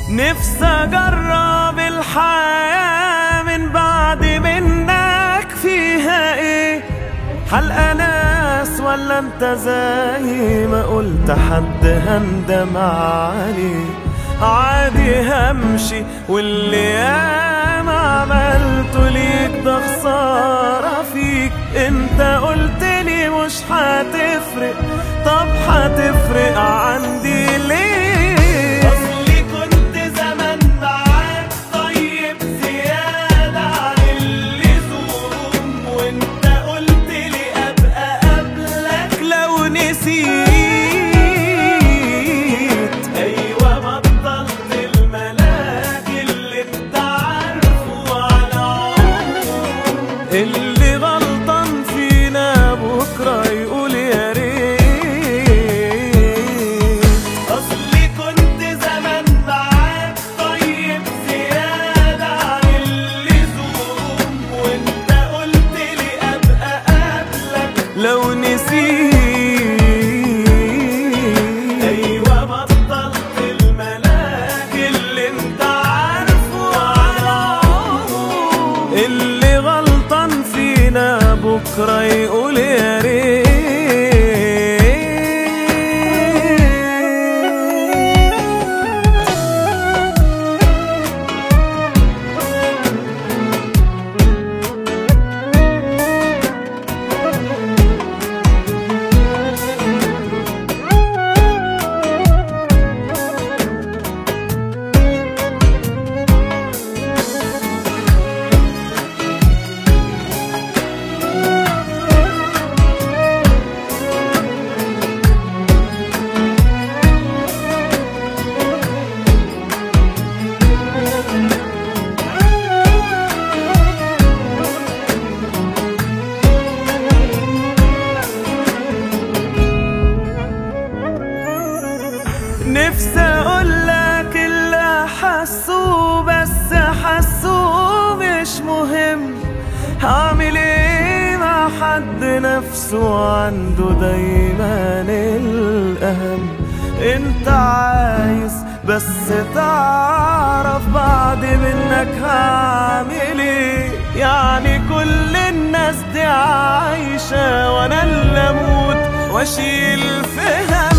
نفسي اجرب الحياة من بعد منك فيها ايه حلقة ناس ولا انت زي ما قلت حد هندم عليه عادي همشي واللي ياما عملته ليك ده خسارة فيك انت قلت لي مش هتفرق طب هتفرق عندي ليه اصلي كنت زمان معاك طيب زيادة عن اللزوم وانت قلت لي ابقى قبلك لو نسيت ايوه بطلت الملاك اللي انت عارفه على عمره اللي غلطان فينا بكره يقول يا ريت اصلي كنت زمان معاك طيب زياده عن اللزوم وانت قلت لي ابقى قبلك لو نسيت ايوه بطلت الملاك اللي انت عارفه على عمره اللي غلطان فينا بكره يقول يا ريت نفسي اقولك اللي حسه بس حسه مش مهم هعمل ايه مع حد نفسه عنده دايما الاهم انت عايز بس تعرف بعد منك هعمل ايه يعني كل الناس دي عايشة وانا اللي اموت واشيل فيها